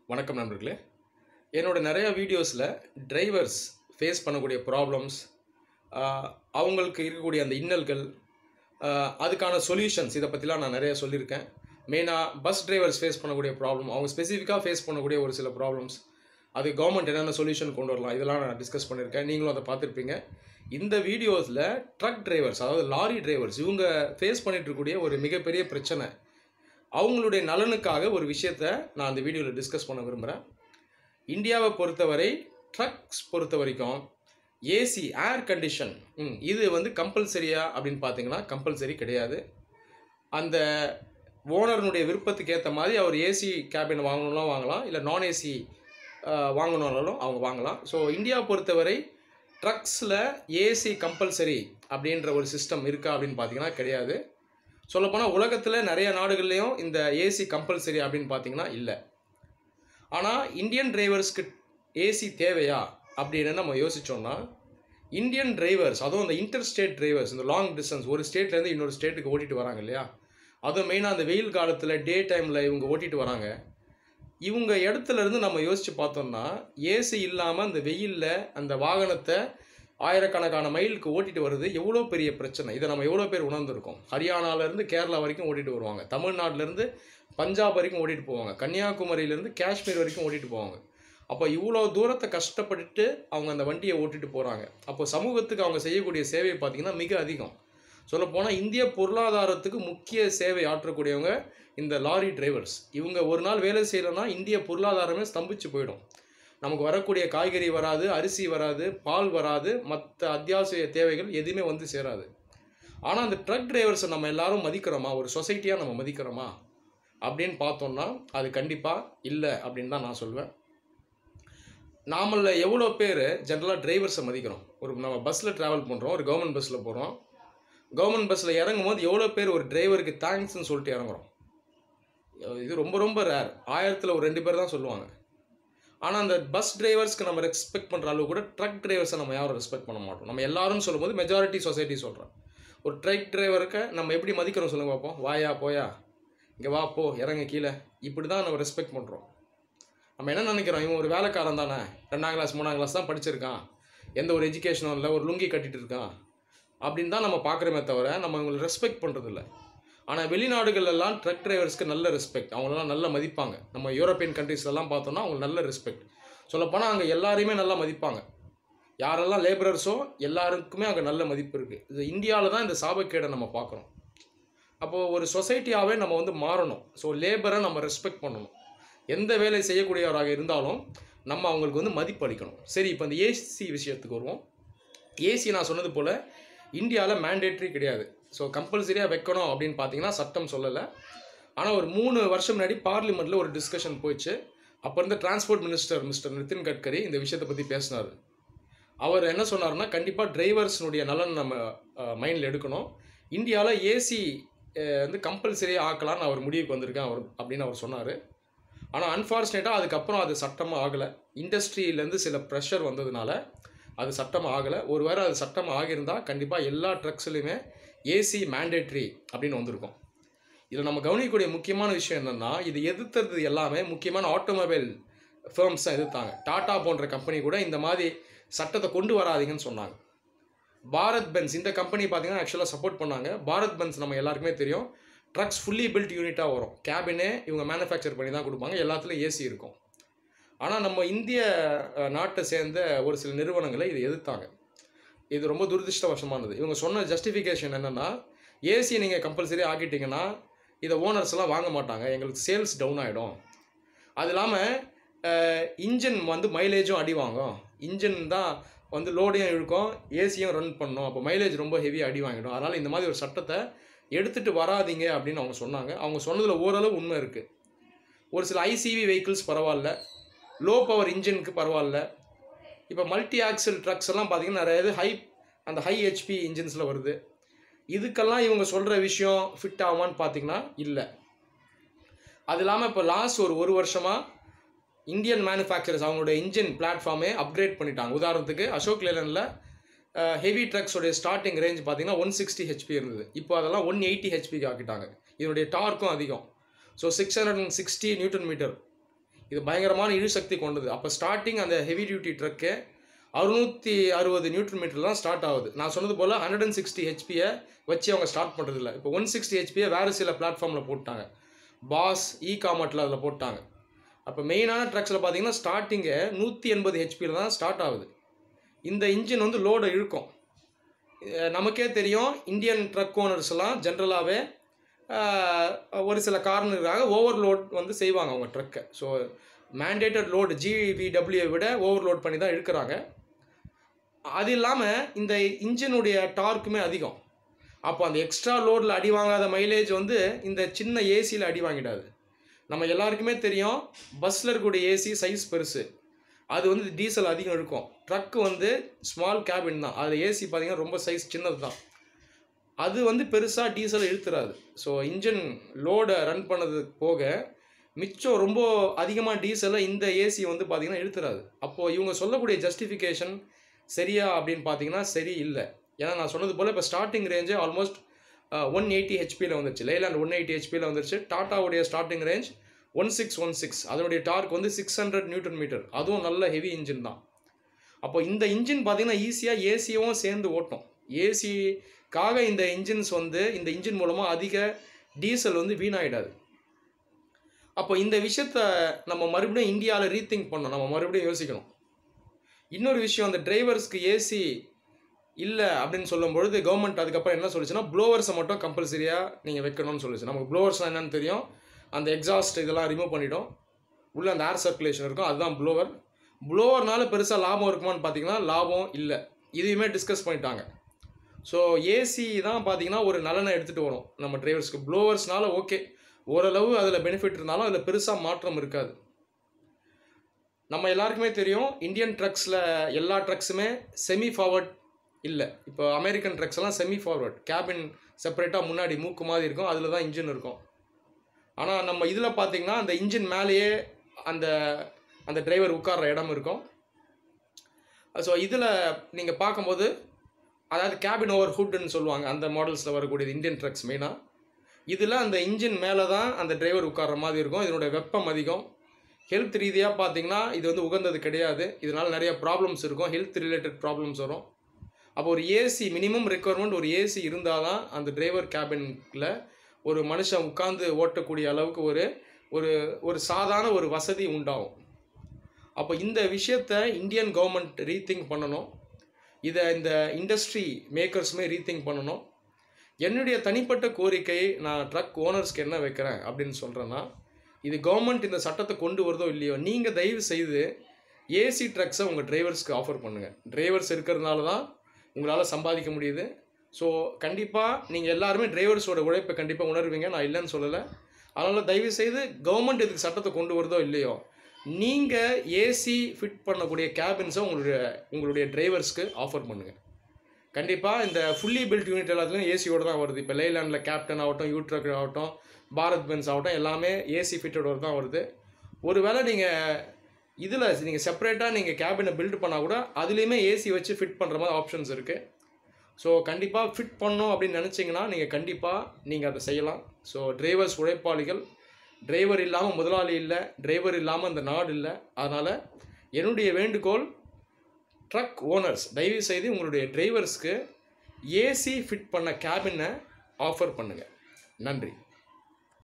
வணக்கம் நண்பர்களே என்னோட நிறைய வீடியோஸில் டிரைவர்ஸ் ஃபேஸ் பண்ணக்கூடிய ப்ராப்ளம்ஸ் அவங்களுக்கு இருக்கக்கூடிய அந்த இன்னல்கள் ஆஹ், அதுக்கான சொல்யூஷன்ஸ் இதை பற்றிலாம் நான் நிறைய சொல்லியிருக்கேன் மெயினாக பஸ் டிரைவர்ஸ் ஃபேஸ் பண்ணக்கூடிய ப்ராப்ளம் அவங்க ஸ்பெசிஃபிக்காக ஃபேஸ் பண்ணக்கூடிய ஒரு சில ப்ராப்ளம்ஸ் அது கவர்மெண்ட் என்னென்ன சொல்யூஷன் கொண்டு வரலாம் இதெல்லாம் நான் டிஸ்கஸ் பண்ணியிருக்கேன் நீங்களும் அதை பார்த்துருப்பீங்க இந்த வீடியோஸில் ட்ரக் டிரைவர்ஸ் அதாவது லாரி டிரைவர்ஸ் இவங்க ஃபேஸ் பண்ணிட்டு இருக்கக்கூடிய ஒரு மிகப்பெரிய பிரச்சனை அவங்களுடைய நலனுக்காக ஒரு விஷயத்த நான் அந்த வீடியோவில் டிஸ்கஸ் பண்ண விரும்புகிறேன் இந்தியாவை பொறுத்தவரை ட்ரக்ஸ் பொறுத்த வரைக்கும் ஏசி ஏர் கண்டிஷன் ம், இது வந்து கம்பல்சரியா அப்படின்னு பார்த்தீங்கன்னா கம்பல்சரி கிடையாது அந்த ஓனர்னுடைய விருப்பத்துக்கு ஏற்ற மாதிரி அவர் ஏசி கேபின் வாங்கணும்னாலும் வாங்கலாம் இல்லை நான் ஏசி வாங்கணும்னாலும் அவங்க வாங்கலாம் ஸோ இந்தியா பொறுத்தவரை ட்ரக்ஸில் ஏசி கம்பல்சரி அப்படின்ற ஒரு சிஸ்டம் இருக்கா அப்படின்னு பார்த்தீங்கன்னா கிடையாது சொல்லப்போனால் உலகத்தில் நிறைய நாடுகள்லேயும் இந்த ஏசி கம்பல்சரி அப்படின்னு பார்த்தீங்கன்னா இல்லை ஆனால் இந்தியன் டிரைவர்ஸ்க்கு ஏசி தேவையா அப்படின்னு நம்ம யோசிச்சோம்னா இந்தியன் டிரைவர்ஸ் அதுவும் இந்த இன்டர் ஸ்டேட் டிரைவர்ஸ் இந்த லாங் டிஸ்டன்ஸ் ஒரு ஸ்டேட்லேருந்து இன்னொரு ஸ்டேட்டுக்கு ஓட்டிட்டு வராங்க இல்லையா அதுவும் மெயினாக அந்த வெயில் காலத்தில் டே டைமில் இவங்க ஓட்டிட்டு வராங்க இவங்க இடத்துல இருந்து நம்ம யோசித்து பார்த்தோம்னா ஏசி இல்லாமல் அந்த வெயிலில் அந்த வாகனத்தை ஆயிரக்கணக்கான மைலுக்கு ஓட்டிட்டு வருது எவ்வளோ பெரிய பிரச்சனை இதை நம்ம எவ்வளோ பேர் உணர்ந்திருக்கோம் ஹரியானாலேருந்து கேரளா வரைக்கும் ஓட்டிட்டு வருவாங்க தமிழ்நாட்டிலேருந்து பஞ்சாப் வரைக்கும் ஓட்டிட்டு போவாங்க கன்னியாகுமரியிலேருந்து காஷ்மீர் வரைக்கும் ஓட்டிட்டு போவாங்க அப்போ இவ்வளோ தூரத்தை கஷ்டப்பட்டுட்டு அவங்க அந்த வண்டியை ஓட்டிட்டு போகிறாங்க அப்போ சமூகத்துக்கு அவங்க செய்யக்கூடிய சேவை பார்த்திங்கன்னா மிக அதிகம் சொல்லப்போனால் இந்திய பொருளாதாரத்துக்கு முக்கிய சேவை ஆற்றக்கூடியவங்க இந்த லாரி டிரைவர்ஸ் இவங்க ஒரு நாள் வேலை செய்யலைன்னா இந்திய பொருளாதாரமே ஸ்தம்பிச்சு போயிடும் நமக்கு வரக்கூடிய காய்கறி வராது அரிசி வராது பால் வராது மற்ற அத்தியாவசிய தேவைகள் எதுவுமே வந்து சேராது ஆனால் அந்த ட்ரக் டிரைவர்ஸை நம்ம எல்லாரும் மதிக்கிறோமா ஒரு சொசைட்டியாக நம்ம மதிக்கிறோமா அப்படின்னு பார்த்தோம்னா அது கண்டிப்பாக இல்லை அப்படின்னு தான் நான் சொல்வேன் நாமள எவ்வளோ பேர் ஜென்ரலாக டிரைவர்ஸை மதிக்கிறோம் ஒரு நம்ம பஸ்ஸில் ட்ராவல் பண்ணுறோம் ஒரு கவர்மெண்ட் பஸ்ஸில் போகிறோம் கவர்மெண்ட் பஸ்ஸில் இறங்கும் போது எவ்வளோ பேர் ஒரு டிரைவருக்கு தேங்க்ஸ்னு சொல்லிட்டு இறங்குறோம் இது ரொம்ப ரொம்ப ரேர் ஆயிரத்தில் ஒரு ரெண்டு பேர் தான் சொல்லுவாங்க ஆனால் அந்த பஸ் டிரைவர்ஸ்க்கு நம்ம ரெஸ்பெக்ட் பண்ணுற அளவு கூட ட்ரக் டிரைவர்ஸை நம்ம யாரும் ரெஸ்பெக்ட் பண்ண மாட்டோம் நம்ம எல்லாரும் சொல்லும்போது மெஜாரிட்டி சொசைட்டி சொல்கிறோம் ஒரு ட்ரக் டிரைவருக்கு நம்ம எப்படி மதிக்கிறோம் சொல்லுங்க பார்ப்போம் வாயா போயா இங்கே வா போ இறங்க கீழே இப்படி தான் நம்ம ரெஸ்பெக்ட் பண்ணுறோம் நம்ம என்ன நினைக்கிறோம் இவன் ஒரு வேலைக்காரன் தானே ரெண்டாம் கிளாஸ் மூணாம் கிளாஸ் தான் படிச்சிருக்கான் எந்த ஒரு எஜுகேஷனும் இல்லை ஒரு லுங்கி கட்டிட்டு இருக்கான் அப்படின்னு தான் நம்ம பார்க்குறோமே தவிர நம்ம இவங்களை ரெஸ்பெக்ட் பண்ணுறதில்ல ஆனால் வெளிநாடுகள்லாம் ட்ரக் டிரைவர்ஸ்க்கு நல்ல ரெஸ்பெக்ட் அவங்களெல்லாம் நல்ல மதிப்பாங்க நம்ம யூரோப்பியன் கண்ட்ரீஸ்லலாம் பார்த்தோம்னா அவங்க நல்ல ரெஸ்பெக்ட் சொல்லப்போனால் அங்கே எல்லாரையுமே நல்லா மதிப்பாங்க யாரெல்லாம் லேபரர்ஸோ எல்லாருக்குமே அங்கே நல்ல மதிப்பு இருக்குது இது இந்தியாவில் தான் இந்த சாபக்கேடை நம்ம பார்க்குறோம் அப்போது ஒரு சொசைட்டியாகவே நம்ம வந்து மாறணும் ஸோ லேபரை நம்ம ரெஸ்பெக்ட் பண்ணணும் எந்த வேலை செய்யக்கூடியவராக இருந்தாலும் நம்ம அவங்களுக்கு வந்து மதிப்பு அளிக்கணும் சரி இப்போ இந்த ஏசி விஷயத்துக்கு வருவோம் ஏசி நான் சொன்னது போல் இந்தியாவில் மேண்டேட்ரி கிடையாது ஸோ கம்பல்சரியாக வைக்கணும் அப்படின்னு பார்த்தீங்கன்னா சட்டம் சொல்லலை ஆனால் ஒரு மூணு வருஷம் முன்னாடி பார்லிமெண்ட்டில் ஒரு டிஸ்கஷன் போயிடுச்சு அப்போ இருந்த transport minister mister Nitin Gadkari இந்த விஷயத்தை பற்றி பேசினார் அவர் என்ன சொன்னார்னா கண்டிப்பாக டிரைவர்ஸ்னுடைய நலன் நம்ம மைண்டில் எடுக்கணும் இந்தியாவில் ஏசி வந்து கம்பல்சரியாக ஆக்கலாம்னு அவர் முடிவுக்கு வந்திருக்கேன் அவர் அப்படின்னு அவர் சொன்னார் ஆனால் அன்ஃபார்ச்சுனேட்டாக அதுக்கப்புறம் அது சட்டமாக ஆகலை இண்டஸ்ட்ரியிலேருந்து சில ப்ரெஷர் வந்ததுனால அது சட்டமாக ஆகலை ஒருவேளை அது சட்டமாக ஆகியிருந்தால் கண்டிப்பாக எல்லா ட்ரக்ஸ்லையுமே ஏசி மேண்டேட்ரி அப்படின்னு வந்திருக்கும் இதில் நம்ம கவனிக்கக்கூடிய முக்கியமான விஷயம் என்னென்னா இது எதிர்த்தது எல்லாமே முக்கியமான ஆட்டோமொபைல் ஃபேர்ம்ஸ் தான் எதிர்த்தாங்க டாடா போன்ற கம்பெனி கூட இந்த மாதிரி சட்டத்தை கொண்டு வராதீங்கன்னு சொன்னாங்க பாரத் பென்ஸ் இந்த கம்பெனி பார்த்தீங்கன்னா ஆக்சுவலாக சப்போர்ட் பண்ணாங்க பாரத் பென்ஸ் நம்ம எல்லாருக்குமே தெரியும் ட்ரக்ஸ் ஃபுல்லி பில்ட் யூனிட்டாக வரும் கேபினே இவங்க மேனுஃபேக்சர் பண்ணி தான் கொடுப்பாங்க எல்லாத்துலேயும் ஏசி இருக்கும் ஆனால் நம்ம இந்திய அஹ், நாட்டை சேர்ந்த ஒரு சில நிறுவனங்களை இதை எதிர்த்தாங்க இது ரொம்ப துரதிருஷ்டவசமானது இவங்க சொன்ன ஜஸ்டிஃபிகேஷன் என்னென்னா ஏசி நீங்கள் கம்பல்சரி ஆக்கிட்டீங்கன்னா இதை ஓனர்ஸ் எல்லாம் வாங்க மாட்டாங்க எங்களுக்கு சேல்ஸ் டவுன் ஆகிடும் அது இல்லாமல் இன்ஜின் வந்து மைலேஜும் அடி வாங்கும் இன்ஜின் தான் வந்து லோடையும் இழுக்கும் ஏசியும் ரன் பண்ணும் அப்போ மைலேஜ் ரொம்ப ஹெவியாக அடி வாங்கிடும் அதனால் இந்த மாதிரி ஒரு சட்டத்தை எடுத்துகிட்டு வராதீங்க அப்படின்னு அவங்க சொன்னாங்க அவங்க சொன்னதில் ஓரளவு உண்மை இருக்குது ஒரு சில ஐசிவி வெஹிக்கிள்ஸ் பரவாயில்ல லோ பவர் இன்ஜினுக்கு பரவாயில்ல இப்போ மல்டி ஆக்சல் ட்ரக்ஸ் எல்லாம் பார்த்தீங்கன்னா நிறைய இது ஹை அந்த ஹை ஹெச்பி இன்ஜின்ஸில் வருது இதுக்கெல்லாம் இவங்க சொல்கிற விஷயம் ஃபிட் ஆகுமான்னு பார்த்தீங்கன்னா இல்லை அது இல்லாமல் இப்போ லாஸ்ட் ஒரு ஒரு வருஷமாக இந்தியன் மேனுஃபேக்சரர்ஸ் அவங்களுடைய இன்ஜின் பிளாட்ஃபார்மே அப்கிரேட் பண்ணிட்டாங்க உதாரணத்துக்கு அசோக் லேலனில் ஹெவி ட்ரக்ஸோடைய ஸ்டார்டிங் ரேஞ்ச் பார்த்தீங்கன்னா ஒன் சிக்ஸ்டி ஹெச்பி இருந்தது இப்போ அதெல்லாம் ஒன் எயிட்டி ஹெச்பிக்கு ஆக்கிட்டாங்க இதனுடைய டார்க்கும் அதிகம் so six hundred and sixty newton metre இது பயங்கரமான இழுசக்தி கொண்டது அப்போ ஸ்டார்டிங் அந்த ஹெவி டியூட்டி ட்ரக்கு அறுநூற்றி அறுபது நியூட்ரன் மீட்டர் தான் ஸ்டார்ட் ஆகுது நான் சொன்னது போல் ஹண்ட்ரட் அண்ட் சிக்ஸ்டி ஹெச்பியை வச்சு அவங்க ஸ்டார்ட் பண்ணுறதில்ல இப்போ ஒன் சிக்ஸ்டி ஹெச்பியை வேறு சில பிளாட்ஃபார்மில் போட்டாங்க பாஸ் இ காமர்ட்டில் அதில் போட்டாங்க அப்போ மெயினான ட்ரக்ஸில் பார்த்தீங்கன்னா ஸ்டார்டிங்கே நூற்றி எண்பது ஹெச்பியில் தான் ஸ்டார்ட் ஆகுது இந்த இன்ஜின் வந்து லோடை இழுக்கும் அஹ் நமக்கே தெரியும் இந்தியன் ட்ரக் ஓனர்ஸ்லாம் ஜென்ரலாகவே ஒரு சில காரணங்களுக்காக ஓவர்லோட் வந்து செய்வாங்க அவங்க ட்ரக்கை ஸோ மேண்டேட்டட் லோடு ஜிவிடபிள்யூ விட ஓவர்லோட் பண்ணி தான் இழுக்கிறாங்க அது இல்லாமல் இந்த இன்ஜினுடைய டார்க்குமே அதிகம் அப்போ அந்த எக்ஸ்ட்ரா லோடில் அடி வாங்காத மைலேஜ் வந்து இந்த சின்ன ஏசியில் அடி வாங்கிடாது நம்ம எல்லாருக்குமே தெரியும் பஸ்ஸில் இருக்கக்கூடிய ஏசி சைஸ் பெருசு அது வந்து டீசல் அதிகம் இருக்கும் ட்ரக்கு வந்து ஸ்மால் கேபின் தான் அதில் ஏசி பார்த்தீங்கன்னா ரொம்ப சைஸ் சின்னது தான் அது வந்து பெருசாக டீசல் இழுத்துறாது ஸோ இன்ஜின் லோடை ரன் பண்ணது போக மிச்சம் ரொம்ப அதிகமாக டீசலை இந்த ஏசி வந்து பார்த்திங்கன்னா இழுத்துறாது அப்போது இவங்க சொல்லக்கூடிய ஜஸ்டிஃபிகேஷன் சரியா அப்படின்னு பார்த்தீங்கன்னா சரி இல்லை ஏன்னா நான் சொன்னது போல் இப்போ starting range almost one eighty ஹெச்பியில் வந்துருச்சு லேலாண்ட் ஒன் எயிட்டி ஹெச்பியில் வந்துருச்சு டாட்டாவுடைய starting range one six one six அதனுடைய டார்க் வந்து சிக்ஸ் ஹண்ட்ரட் நியூட்டன் மீட்டர் அதுவும் நல்ல ஹெவி இன்ஜின் தான் அப்போ இந்த இன்ஜின் பார்த்தீங்கன்னா ஈஸியாக ஏசியும் சேர்ந்து ஓட்டும் ஏசிக்காக இந்த இன்ஜின்ஸ் வந்து இந்த இன்ஜின் மூலமாக அதிக டீசல் வந்து வீணாயிடாது அப்போ இந்த விஷயத்த நம்ம மறுபடியும் இந்தியாவில் ரீதிங்க் பண்ணணும் நம்ம மறுபடியும் யோசிக்கணும் இன்னொரு விஷயம் அந்த டிரைவர்ஸ்க்கு ஏசி இல்லை அப்படின்னு சொல்லும் பொழுது கவர்மெண்ட் அதுக்கப்புறம் என்ன சொல்லுச்சுன்னா ப்ளோவர்ஸை மட்டும் கம்பல்சரியாக நீங்கள் வைக்கணும்னு சொல்லுச்சு நமக்கு ப்ளோவர்ஸ்னால் என்னன்னு தெரியும் அந்த எக்ஸாஸ்ட் இதெல்லாம் ரிமூவ் பண்ணிட்டோம் உள்ளே அந்த ஏர் சர்க்குலேஷன் இருக்கும் அதுதான் ப்ளோவர் ப்ளோவர்னால பெருசாக லாபம் இருக்குமான்னு பார்த்தீங்கன்னா லாபம் இல்லை இதையுமே டிஸ்கஸ் பண்ணிட்டாங்க ஸோ ஏசி தான் பார்த்தீங்கன்னா ஒரு நலனை எடுத்துகிட்டு வரும் நம்ம டிரைவர்ஸ்க்கு ப்ளோவர்ஸ்னால ஓகே ஓரளவு அதில் பெனிஃபிட் இருந்தாலும் அதில் பெருசாக மாற்றம் இருக்காது நம்ம எல்லாருக்குமே தெரியும் இந்தியன் ட்ரக்ஸில் எல்லா ட்ரக்ஸுமே செமி ஃபார்வர்ட் இல்லை இப்போ அமெரிக்கன் ட்ரக்ஸ் எல்லாம் செமி ஃபார்வர்ட் கேபின் செப்பரேட்டாக முன்னாடி மூக்கு மாதிரி இருக்கும் அதில் தான் இன்ஜின் இருக்கும் ஆனால் நம்ம இதில் பார்த்தீங்கன்னா அந்த இன்ஜின் மேலேயே அந்த அந்த டிரைவர் உட்கார்ற இடம் இருக்கும் ஸோ இதில் நீங்கள் பார்க்கும்போது அதாவது கேபின் ஓவர் ஹுட்னு சொல்லுவாங்க அந்த மாடல்ஸில் வரக்கூடியது இந்தியன் ட்ரக்ஸ் மெயினாக இதில் அந்த இன்ஜின் மேலே தான் அந்த டிரைவர் உட்கார்ற மாதிரி இருக்கும் இதனுடைய வெப்பம் அதிகம் ஹெல்த் ரீதியாக பார்த்தீங்கன்னா இது வந்து உகந்தது கிடையாது இதனால் நிறைய ப்ராப்ளம்ஸ் இருக்கும் ஹெல்த் ரிலேட்டட் ப்ராப்ளம்ஸ் வரும் அப்போ ஒரு ஏசி மினிமம் ரெக்குவயர்மெண்ட் ஒரு ஏசி இருந்தால் தான் அந்த டிரைவர் கேபினில் ஒரு மனுஷன் உட்காந்து ஓட்டக்கூடிய அளவுக்கு ஒரு ஒரு ஒரு சாதாரண ஒரு வசதி உண்டாகும் அப்போ இந்த விஷயத்த இந்தியன் கவர்மெண்ட் ரீதிங்க் பண்ணணும் இதை இந்த இண்டஸ்ட்ரி மேக்கர்ஸுமே ரீதிங்க் பண்ணணும் என்னுடைய தனிப்பட்ட கோரிக்கை நான் ட்ரக் ஓனர்ஸ்க்கு என்ன வைக்கிறேன் அப்படின்னு சொல்கிறேன்னா இது கவர்மெண்ட் இந்த சட்டத்தை கொண்டு வருதோ இல்லையோ நீங்கள் தயவு செய்து ஏசி ட்ரக்ஸை உங்கள் டிரைவர்ஸ்க்கு ஆஃபர் பண்ணுங்கள் டிரைவர்ஸ் இருக்கிறதுனால தான் உங்களால் சம்பாதிக்க முடியுது ஸோ கண்டிப்பாக நீங்கள் எல்லாருமே டிரைவர்ஸோட உழைப்பை கண்டிப்பாக உணர்வீங்க நான் இல்லைன்னு சொல்லலை அதனால் தயவு செய்து கவர்மெண்ட் இதுக்கு சட்டத்தை கொண்டு வருதோ இல்லையோ நீங்கள் ஏசி ஃபிட் பண்ணக்கூடிய கேபின்ஸை உங்களுடைய உங்களுடைய டிரைவர்ஸ்க்கு ஆஃபர் பண்ணுங்கள் கண்டிப்பாக இந்த ஃபுல்லி பில்ட் யூனிட் எல்லாத்துலேயும் ஏசியோடு தான் வருது இப்போ லேலாண்டில் கேப்டன் ஆகட்டும் யூட்ரக் ஆகட்டும் பாரத் பென்ஸ் ஆகட்டும் எல்லாமே ஏசி ஃபிட்டடோடு தான் வருது ஒருவேளை நீங்கள் இதில் நீங்கள் செப்பரேட்டாக நீங்கள் கேபினை பில்ட் பண்ணால் கூட அதுலேயுமே ஏசி வச்சு ஃபிட் பண்ணுற மாதிரி ஆப்ஷன்ஸ் இருக்குது ஸோ கண்டிப்பாக ஃபிட் பண்ணோம் அப்படின்னு நினச்சிங்கன்னா நீங்கள் கண்டிப்பாக நீங்கள் அதை செய்யலாம் ஸோ டிரைவர்ஸ் உழைப்பாளிகள் டிரைவர் இல்லாமல் முதலாளி இல்லை டிரைவர் இல்லாமல் அந்த நாடு இல்லை அதனால் என்னுடைய வேண்டுகோள் ட்ரக் ஓனர்ஸ் தயவு செய்து உங்களுடைய டிரைவர்ஸ்க்கு ஏசி ஃபிட் பண்ண கேபினை ஆஃபர் பண்ணுங்கள் நன்றி